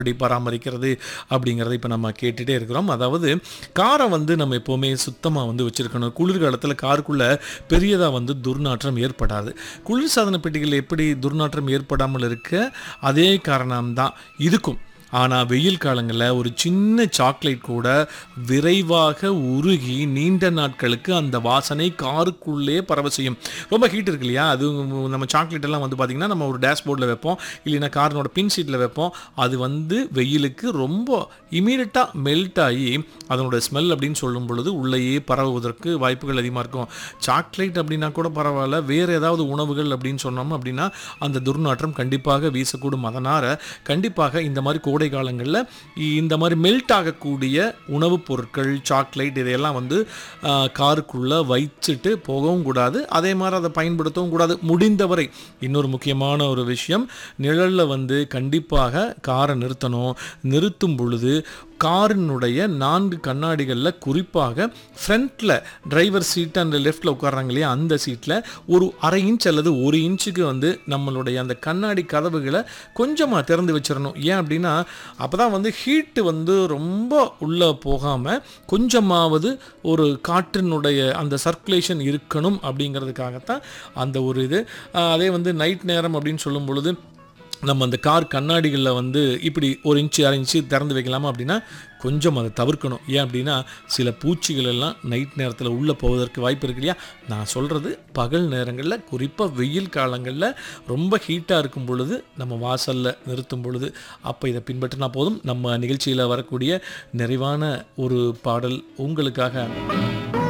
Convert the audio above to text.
எப்படி பராமரிக்கிறது அப்படிங்கிறத இப்போ நம்ம கேட்டுகிட்டே இருக்கிறோம் அதாவது காரை வந்து நம்ம எப்போவுமே சுத்தமாக வந்து வச்சுருக்கணும் குளிர்காலத்தில் காருக்குள்ளே பெரியதாக வந்து துர்நாற்றம் ஏற்படாது குளிர்சாதன பெட்டிகள் எப்படி துர்நாற்றம் ஏற்படாமல் இருக்க அதே காரணம்தான் இதுக்கும் ஆனால் வெயில் காலங்களில் ஒரு சின்ன சாக்லேட் கூட விரைவாக உருகி நீண்ட நாட்களுக்கு அந்த வாசனை காருக்குள்ளே பரவ செய்யும் ரொம்ப ஹீட் இருக்கு இல்லையா அது நம்ம சாக்லேட் எல்லாம் வந்து பார்த்திங்கன்னா நம்ம ஒரு டேஷ்போர்டில் வைப்போம் இல்லைன்னா காரினோட பின் சீட்டில் வைப்போம் அது வந்து வெயிலுக்கு ரொம்ப இமீடியட்டாக மெல்ட் ஆகி அதனோட ஸ்மெல் அப்படின்னு சொல்லும் பொழுது உள்ளேயே பரவுவதற்கு வாய்ப்புகள் அதிகமாக இருக்கும் சாக்லேட் அப்படின்னா கூட பரவாயில்ல வேறு ஏதாவது உணவுகள் அப்படின்னு சொன்னோம் அப்படின்னா அந்த துர்நாற்றம் கண்டிப்பாக வீசக்கூடும் அதனால் கண்டிப்பாக இந்த மாதிரி கோடை காலங்களில் இந்த மாதிரி மெல்ட் ஆகக்கூடிய உணவுப் பொருட்கள் சாக்லேட் இதையெல்லாம் வந்து காருக்குள்ளே வைச்சுட்டு போகவும் கூடாது அதே மாதிரி அதை பயன்படுத்தவும் கூடாது முடிந்தவரை இன்னொரு முக்கியமான ஒரு விஷயம் நிழலில் வந்து கண்டிப்பாக காரை நிறுத்தணும் நிறுத்தும் பொழுது காரினுடைய நான்கு கண்ணாடிகளில் குறிப்பாக ஃப்ரண்ட்டில் டிரைவர் சீட் அண்ட் லெஃப்ட்டில் உட்கார்றாங்க இல்லையா அந்த சீட்டில் ஒரு அரை இன்ச் அல்லது ஒரு இன்ச்சுக்கு வந்து நம்மளுடைய அந்த கண்ணாடி கதவுகளை கொஞ்சமாக திறந்து வச்சிடணும் ஏன் அப்படின்னா அப்போ தான் வந்து ஹீட்டு வந்து ரொம்ப உள்ளே போகாமல் கொஞ்சமாவது ஒரு காற்றினுடைய அந்த சர்க்குலேஷன் இருக்கணும் அப்படிங்கிறதுக்காகத்தான் அந்த ஒரு இது ஆஹ் அதே வந்து நைட் நேரம் அப்படின்னு சொல்லும் பொழுது நம்ம அந்த கார் கண்ணாடிகளில் வந்து இப்படி ஒரு இன்ச்சு அரை இன்ச்சு திறந்து வைக்கலாமா அப்படின்னா கொஞ்சம் அதை தவிர்க்கணும் ஏன் அப்படின்னா சில பூச்சிகள் எல்லாம் நைட் நேரத்தில் உள்ளே போவதற்கு வாய்ப்பு இருக்கு இல்லையா நான் சொல்கிறது பகல் நேரங்களில் குறிப்பாக வெயில் காலங்களில் ரொம்ப ஹீட்டாக இருக்கும் பொழுது நம்ம வாசலில் நிறுத்தும் பொழுது அப்போ இதை பின்பற்றினா போதும் நம்ம நிகழ்ச்சியில் வரக்கூடிய நிறைவான ஒரு பாடல் உங்களுக்காக